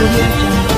audio jungle.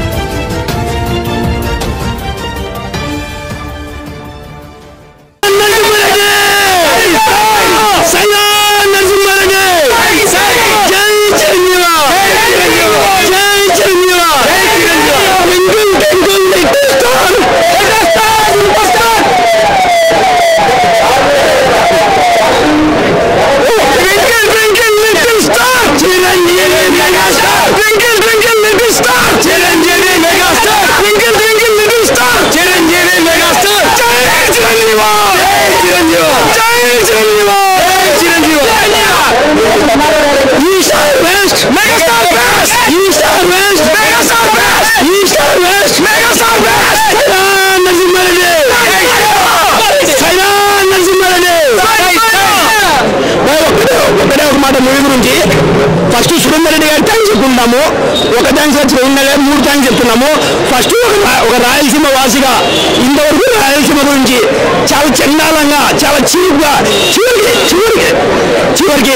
ఒకటే ఒక మాట మూవీ గురించి ఫస్ట్ సురేందర్ రెడ్డి గారి థ్యాంక్స్ చెప్పుకుంటాము ఒక థ్యాంక్స్ వచ్చి రెండు నెలలు మూడు థ్యాంక్స్ చెప్తున్నాము ఫస్ట్ ఒక రా- ఒక రాయలసీమ వాసిగా ఇంతవరకు రాయలసీమ గురించి చాలా చండాలంగా చాలా చీప్గా చివరికి చివరికి చివరికి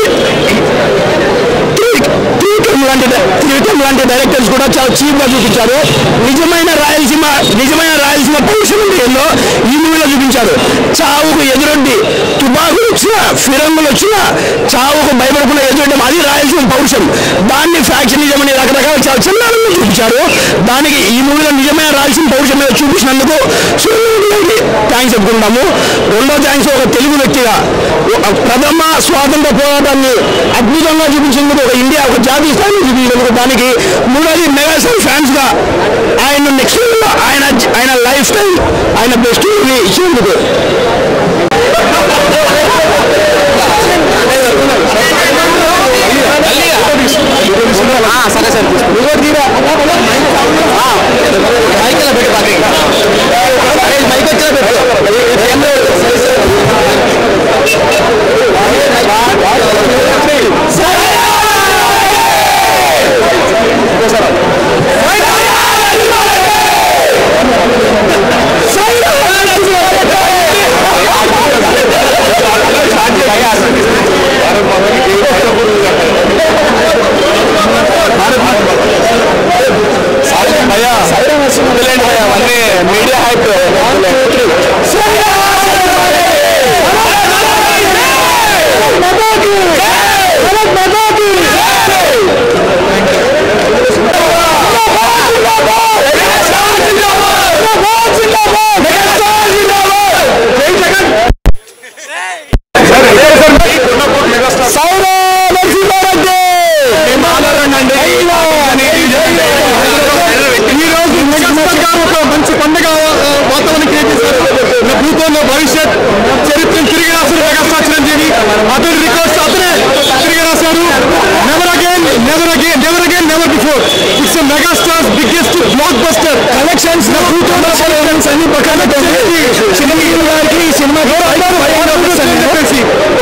త్రీటం లాంటి త్రీటం లాంటి డైరెక్టర్స్ కూడా చాలా చీప్ గా చూపించారు నిజమైన రాయలసీమ నిజమైన రాయలసీమ పౌరుషం అంటే ఏందో ఈ మూవీలో చూపించారు చావుకు ఎదురొడ్డి తుపాకులు వచ్చినా ఫిరంగులు వచ్చినా చావుకు భయపడకుండా ఎదురొడ్డం అది రాయలసీమ పౌరుషం దాన్ని ఫ్యాక్షనిజం అని రకరకాల చాలా చిన్నారంగా చూపించారు దానికి ఈ మూవీలో నిజమైన రాయలసీమ పౌరుషం మీద చూపించినందుకు సూర్యుడికి థ్యాంక్స్ చెప్పుకుంటాము రెండో థ్యాంక్స్ ఒక తెలుగు వ్యక్తిగా ఒక ప్రథమ స్వాతంత్ర పోరాటాన్ని అద్భుతంగా చూపించేందుకు ఒక ఇండియా ఒక జాతీయ స్థాయిలో చూపించేందుకు దానికి మూడోది మెగాస్టార్ ఫ్యాన్స్ గా ఆయన నెక్స్ట్ ఆయన ఆయన లైఫ్ స్టైల్ ఆయన బెస్ట్ ఇచ్చేందుకు సరే సార్ మైక్ పెట్టు మైక్ వచ్చా మీడియా హైప్ మంచి పండుగ వాతావరణం క్రియేట్ చేశారు నా భూతంలో భవిష్యత్ చరిత్రను తిరిగి రాసిన మెగాస్టార్ చిరంజీవి అతని రికార్డ్స్ అతనే తిరిగి రాశారు never again never again never again never before it's megastar's biggest blockbuster collections నా భూతంలో కలెక్షన్స్ అన్ని పక్కన పెట్టి చిరంజీవి గారికి ఈ సినిమా చెప్పేసి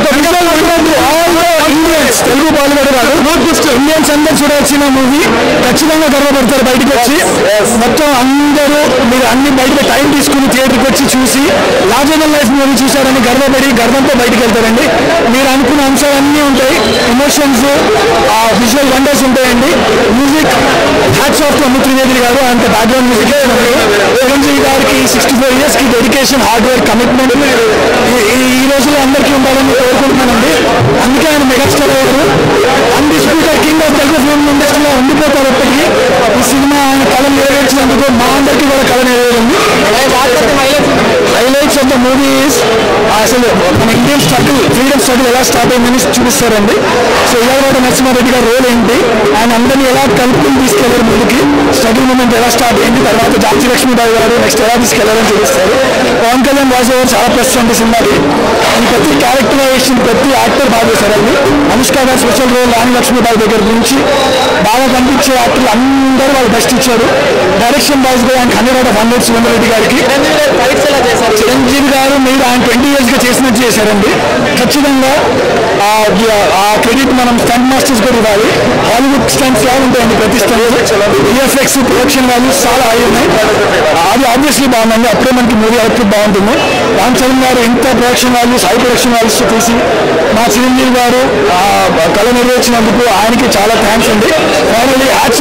తెలుగు పాల్గొడు కాదు బ్లాక్ బస్టర్ ఇండియన్స్ అందరూ చూడాల్సిన మూవీ ఖచ్చితంగా గర్వపడతారు బయటకు వచ్చి మొత్తం అందరూ మీరు అన్ని బయట టైం తీసుకుని థియేటర్కి వచ్చి చూసి లార్జర్ లైఫ్ మూవీ చూశారని గర్వపడి గర్వంతో బయటకు వెళ్తారండి మీరు అనుకున్న అంశాలన్నీ ఉంటాయి ఎమోషన్స్ ఆ విజువల్ వండర్స్ ఉంటాయండి మ్యూజిక్ హ్యాట్స్ ఆఫ్ అమ్మ త్రివేది గారు అంత బ్యాక్గ్రౌండ్ మ్యూజిక్ చిరంజీవి గారికి సిక్స్టీ ఫోర్ ఇయర్స్ కి డెడికేషన్ హార్డ్ వర్క్ కమిట్మెంట్ ఈ రోజుల్లో అందరికీ ఉండాలని కోరుకుంటున్నానండి అందుకే ఆయన మెగాస్టార్ అయ్యారు undisputed king of Telugu film ఇండస్ట్రీలో ఉండిపోతారు ఎప్పటికీ ఈ సినిమా ఆయన కళ నెరవేర్చినందుకు మా అందరికీ కూడా కళ నెరవేరింది హైలైట్స్ ఆఫ్ ద మూవీస్ అసలు మన ఇండియన్ స్ట్రగుల్ ఫ్రీడమ్ స్ట్రగుల్ ఎలా స్టార్ట్ అయిందని చూపిస్తారండి సో ఇలాగ నరసింహారెడ్డి గారి రోల్ ఏంటి ఆయన అందరినీ ఎలా కలుపుకుని తీసుకెళ్లారు ముందుకి స్ట్రగుల్ మూమెంట్ ఎలా స్టార్ట్ అయింది తర్వాత జాతి లక్ష్మీబాయి గారు నెక్స్ట్ ఎలా తీసుకెళ్లారని చూపిస్తారు పవన్ కళ్యాణ్ వాయిస్ ఓవర్ చాలా ప్లస్ అండి సినిమాకి ఈ ప్రతి క్యారెక్టరైజేషన్ ప్రతి యాక్టర్ బాగా చేశారండి అనుష్క గారు స్పెషల్ రోల్ రాణి లక్ష్మీబాయి దగ్గర నుంచి బాగా కనిపించే యాక్టర్లు అందరూ వాళ్ళు బెస్ట్ ఇచ్చారు డైరెక్షన్ వైజ్ గా ఆయన hundred out of hundred Surender Reddy గారికి చిరంజీవి గారు మీరు ఆయన ట్వంటీ ఇయర్స్ గా చేసినట్టు చేశారండి ఖచ్చితంగా ఆ- ఆ క్రెడిట్ మనం స్టంట్ మాస్టర్స్ కూడా ఇవ్వాలి హాలీవుడ్ స్టంట్స్ లా ఉంటాయండి ప్రతి స్టంట్ విఎఫ్ఎక్స్ ప్రొడక్షన్ వాల్యూస్ చాలా హై ఉన్నాయి అది ఆబ్వియస్లీ బాగుందండి అప్పుడే మనకి మూవీ అవుట్పుట్ బాగుంటుంది రామ్ చరణ్ గారు ఎంత production values high production values తీసి మా చిరంజీవి గారు ఆ కళ నెరవేర్చినందుకు ఆయనకి చాలా థ్యాంక్స్ అండి finally hats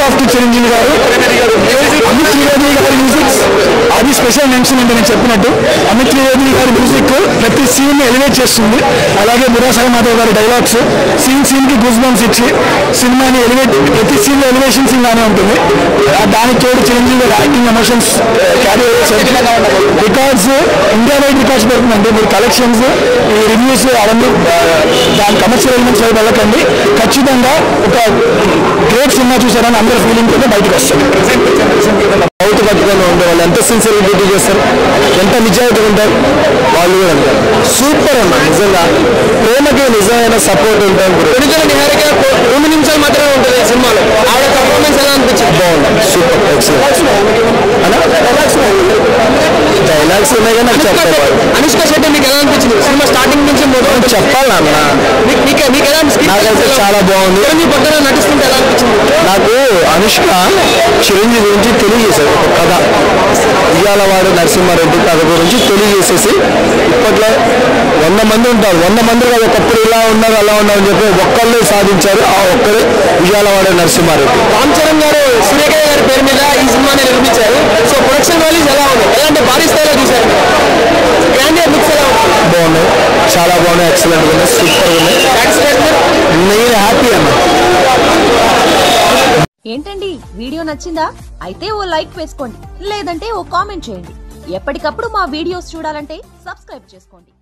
off to Chiranjeevi garu Amit Trivedi గారి మ్యూజిక్ అది స్పెషల్ మెన్షన్ అంటే నేను చెప్పినట్టు అమిత్ త్రివేది గారి మ్యూజిక్ ప్రతి సీన్ ని ఎలివేట్ చేస్తుంది అలాగే బురాసాయి మాధవ్ గారి డైలాగ్స్ సీన్ సీన్ కి గుజ్ బంప్స్ ఇచ్చి సినిమాని ఎలివేట్ ప్రతి సీన్ లో ఎలివేషన్ సీన్ గానే ఉంటుంది ఆ దానికి తోడు చిరంజీవి గారి acting emotions carry records India wide records పెడుతుందండి మీరు కలెక్షన్స్ ఈ రివ్యూస్ అవన్నీ ఆ, దాని కమర్షియల్ ఎలిమెంట్స్ వైపు వెళ్ళకండి ఖచ్చితంగా ఒక గ్రేట్ సినిమా చూసారని అందరి ఫీలింగ్ తోనే బయటకు వస్తారు అవుతు పట్టుకొని ఉండే వాళ్ళు ఎంత సిన్సియర్ డ్యూటీ చేస్తారు ఎంత నిజాయితీ ఉంటారు వాళ్ళు కూడా అంటారు సూపర్ అన్న నిజంగా ప్రేమకి నిజమైన సపోర్ట్ ఉంటాయి విడుదల నిహారిక రెండు నిమిషాలు మాత్రమే ఉంటుంది ఈ సినిమాలో ఆవిడ పర్ఫార్మెన్స్ ఎలా అనిపించింది బాగుంది సూపర్ ఎక్సలెంట్ డైలాగ్స్ ఉన్నాయి కానీ నాకు అనుష్క చెప్పాలి శెట్టి- అనుష్క శెట్టి మీకు ఎలా అనిపించింది సినిమా స్టార్టింగ్ నుంచి మొదలు చెప్పాలా అన్న మీకు మీకు మీకు ఎలా అనిపించింది? నాకైతే చాలా బాగుంది చిరంజీవి పక్కన నటిస్తుంటే ఎలా అనిపించింది నాకు అనుష్క చిరంజీవి గురించి తెలియజేశారు ఒక కథ ఇయ్యాలవాడు నరసింహారెడ్డి కథ గురించి తెలియజేసేసి ఇప్పట్లో వంద మంది ఉంటారు వంద మంది కాదు ఒకప్పుడు ఇలా ఉన్నారు అలా ఉన్నారు అని చెప్పి ఒక్కళ్ళే సాధించారు ఆ ఒక్కరే ఉయ్యాలవాడే నరసింహారెడ్డి రామ్ చరణ్ గారు సూర్యకాయ గారి పేరు మీద ఈ సినిమాని నిర్మించారు సో ప్రొడక్షన్ వాల్యూస్ ఎలా ఉంది ఎలాంటి భారీ స్థాయిలో చూశారు గ్రాండ్ లుక్స్ ఎలా ఉంది బాగున్నాయి చాలా బాగున్నాయి ఎక్సలెంట్ ఉన్నాయి సూపర్ ఉన్నాయి సాటిస్ఫాక్షన్ నేను హ్యాపీ అన్న ఏంటండి వీడియో నచ్చిందా అయితే ఓ లైక్ వేసుకోండి లేదంటే ఓ కామెంట్ చేయండి ఎప్పటికప్పుడు మా వీడియోస్ చూడాలంటే సబ్స్క్రైబ్ చేసుకోండి